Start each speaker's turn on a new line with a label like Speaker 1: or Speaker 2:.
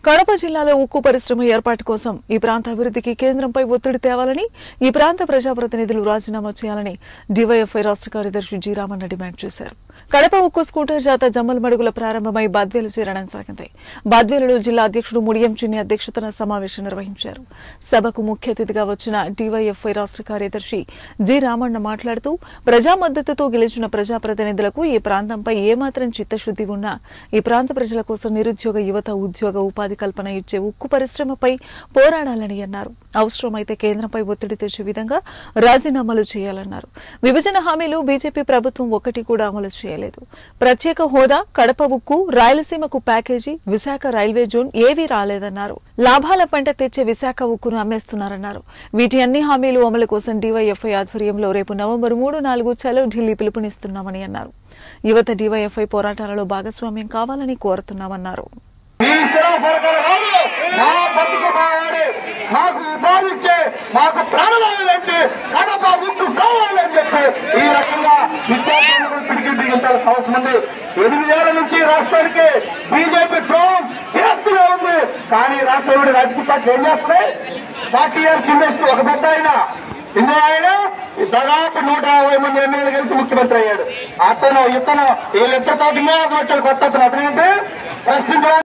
Speaker 1: కడప జిల్లాలో ఉక్కు పరిశ్రమ ఏర్పాటు కోసం ఈ ప్రాంత అభివృద్ధికి కేంద్రంపై ఒత్తిడి తేవాలని ఈ ప్రాంత ప్రజాప్రతినిధులు రాజీనామా చేయాలని డివైఎఫ్ఐ రాష్ట్ర కార్యదర్శి జి రామన్న డిమాండ్ చేశారు కడప ఉక్కు స్కూటర్ జాత జమ్మల మడుగుల ప్రారంభమై బాద్వేలు చేరడం సాగింది బాద్వేలులో జిల్లా అధ్యక్షుడు ముడియం చిన్ని అధ్యక్షతన సమావేశం నిర్వహించారు సభకు ముఖ్య అతిథిగా వచ్చిన డివైఎఫ్ఐ రాష్ట్ర కార్యదర్శి జి రామన్న మాట్లాడుతూ ప్రజా మద్దతుతో గెలిచిన ప్రజాప్రతినిధులకు ఈ ప్రాంతంపై ఏమాత్రం చిత్తశుద్ది ఉన్నా ఈ ప్రాంత ప్రజల కోసం నిరుద్యోగ యువత ఉద్యోగ ఉపాధి కల్పన ఇచ్చే ఉక్కు పరిశ్రమపై పోరాడాలని అన్నారు అవసరమైతే కేంద్రంపై ఒత్తిడి తెచ్చే విధంగా రాజీనామాలు చేయాలన్నారు విభజన హామీలు బీజేపీ ప్రభుత్వం ఒక్కటి కూడా అమలు చేయలేదు ప్రత్యేక హోదా కడప ఉక్కు రాయలసీమకు ప్యాకేజీ విశాఖ రైల్వే జోన్ ఏవీ రాలేదన్నారు లాభాల పంట తెచ్చే విశాఖ ఉక్కును అమ్మేస్తున్నారన్నారు వీటి అన్ని హామీలు అమలు కోసం డీవైఎఫ్ఐ ఆధ్వర్యంలో రేపు నవంబర్ మూడు నాలుగు చలో ఢిల్లీ పిలుపునిస్తున్నామని అన్నారు యువత డీవైఎఫ్ఐ పోరాటాలలో భాగస్వామ్యం కావాలని కోరుతున్నామన్నారు
Speaker 2: ఈ స్థిర పరకలు కాదు మా బతుకు కావాలి మాకు ఉపాధి ఇచ్చే మాకు ప్రాణవాయువు అంటే కడప ఉక్కు కావాలి అని చెప్పి ఈ రకంగా విద్యార్థులను కూడా పిడికి బిగించాల్సిన అవసరం ఉంది ఎనిమిదేళ్ల నుంచి రాష్ట్రానికి బీజేపీ ద్రోహం చేస్తూనే ఉంది కానీ రాష్ట్రంలో రాజకీయ పార్టీలు ఏం చేస్తున్నాయి ఫార్టీ ఇయర్స్ ఇండస్ట్రీ ఒక పెద్ద ఆయన ఇందులో ఆయన దాదాపు నూట యాభై మంది ఎమ్మెల్యేలు కలిసి ముఖ్యమంత్రి అయ్యాడు అతను ఇతను వీళ్ళిద్దరితో ఇంకా అతను వచ్చాడు కొత్త అతను అతను అంటే ప్రశ్నించడానికి